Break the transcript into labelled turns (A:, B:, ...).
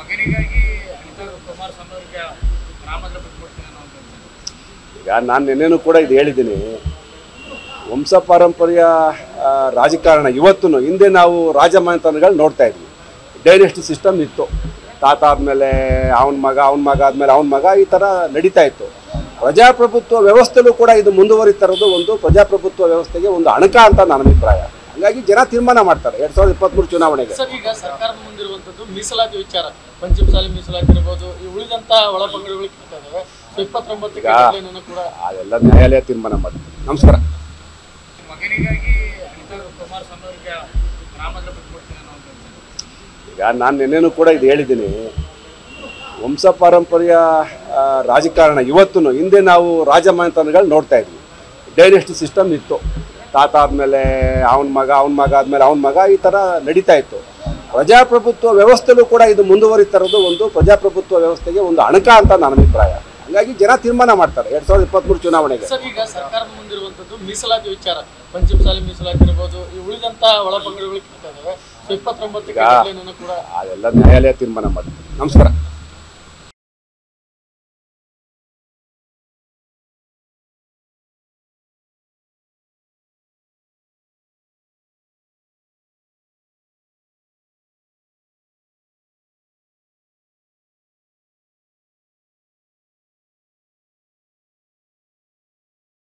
A: ಮಗನಿಗಾಗಿ ಅನಿತಾ ಕುಮಾರಸ್ವಾಮಿ ಅವರಿಗೆ ರಾಮಂದ್ರ ಬಿಟ್ಕೊಡ್ತೀನಿ ಅನ್ನೋ ಒಂದು
B: ಈಗ ನಾನು ನಿನ್ನೆನೂ ಕೂಡ ಇದು ಹೇಳಿದ್ದೀನಿ ವಂಶ ಪಾರಂಪರ್ಯ ಆ, ರಾಜಕಾರಣ ಇವತ್ತು ಹಿಂದೆ ನಾವು ರಾಜಮನೆತನಗಳು ನೋಡ್ತಾ ಇದ್ವಿ ಡೈನೆಸ್ಟಿ ಸಿಸ್ಟಮ್ ಇತ್ತು ತಾತ ಆದಮೇಲೆ ಅವನ ಮಗ ಅವನ ಮಗ ಆದಮೇಲೆ ಅವನ ಮಗ ಈ ಥರ ನಡೀತಾ ಇತ್ತು ಪ್ರಜಾಪ್ರಭುತ್ವ ವ್ಯವಸ್ಥೆಲೂ ಕೂಡ ಇದು ಮುಂದುವರಿತಾ ಇರೋದು ಒಂದು ಪ್ರಜಾಪ್ರಭುತ್ವ ವ್ಯವಸ್ಥೆಗೆ ಒಂದು ಅಣಕ ಅಂತ ನನ್ನ ಅಭಿಪ್ರಾಯ ಹಾಗಾಗಿ ಜನ ತೀರ್ಮಾನ ಮಾಡ್ತಾರೆ ಎರಡ್ ಸಾವಿರದ ಇಪ್ಪತ್ತ್ಮೂರು ಚುನಾವಣೆಗೆ
A: ಸರ್ ಈಗ ಸರ್ಕಾರದ ಮುಂದಿರುವಂತದ್ದು ಮೀಸಲಾತಿ ವಿಚಾರ ಪಂಚಮಸಾಲಿ ಮೀಸಲಾತಿ ಇರ್ಬೋದು ಈ ಉಳಿದಂತ ಒಳಪಂಗಡಗಳು ಕೇಳ್ತಾ ಇದಾವೆ ಸೊ ಇಪ್ಪತ್ತೊಂಬತ್ತಕ್ಕೆ
B: ಈಗ-
A: deadline ಅನ್ನು ಕೂಡ
B: ಅದೆಲ್ಲ ನ್ಯಾಯಾಲಯ ತೀರ್ಮಾನ ಮಾಡ್ತಾರೆ ನಮಸ್ಕಾರ
A: ಮಗನಿಗಾಗಿ ಅನಿತಾ ಕುಮಾರಸ್ವಾಮಿ ಅವರಿಗೆ ರಾಮಂದ್ರ ಬಿಟ್ಕೊಡ್ತೀನಿ ಅನ್ನೋ ಒಂದು
B: ಈಗ ನಾನು ನಿನ್ನೆನೂ ಕೂಡ ಇದು ಹೇಳಿದ್ದೀನಿ ವಂಶ ಪಾರಂಪರ್ಯ ಆ, ರಾಜಕಾರಣ ಇವತ್ತು ಹಿಂದೆ ನಾವು ರಾಜಮನೆತನಗಳು ನೋಡ್ತಾ ಇದ್ವಿ ಡೈನೆಸ್ಟಿ ಸಿಸ್ಟಮ್ ಇತ್ತು ತಾತ ಆದಮೇಲೆ ಅವನ ಮಗ ಅವನ ಮಗ ಆದಮೇಲೆ ಅವನ ಮಗ ಈ ಥರ ನಡೀತಾ ಇತ್ತು ಪ್ರಜಾಪ್ರಭುತ್ವ ವ್ಯವಸ್ಥೆಲೂ ಕೂಡ ಇದು ಮುಂದುವರಿತಾ ಇರೋದು ಒಂದು ಪ್ರಜಾಪ್ರಭುತ್ವ ವ್ಯವಸ್ಥೆಗೆ ಒಂದು ಅಣಕ ಅಂತ ನನ್ನ ಅಭಿಪ್ರಾಯ ಹಾಗಾಗಿ ಜನ ತೀರ್ಮಾನ ಮಾಡ್ತಾರೆ ಎರಡ್ ಸಾವಿರದ ಇಪ್ಪತ್ತ್ಮೂರು ಚುನಾವಣೆಗೆ
A: ಸರ್ ಈಗ ಸರ್ಕಾರದ ಮುಂದಿರುವಂತದ್ದು ಮೀಸಲಾತಿ ವಿಚಾರ ಪಂಚಮಸಾಲಿ ಮೀಸಲಾತಿ ಇರ್ಬೋದು ಈ ಉಳಿದಂತ ಒಳಪಂಗಡಗಳು ಕೇಳ್ತಾ ಇದಾವೆ ಸೊ ಇಪ್ಪತ್ತೊಂಬತ್ತಕ್ಕೆ
B: ಈಗ-
A: deadline ಅನ್ನು ಕೂಡ
B: ಅದೆಲ್ಲ ನ್ಯಾಯಾಲಯ ತೀರ್ಮಾನ ಮಾಡ್ತಾರೆ ನಮಸ್ಕಾರ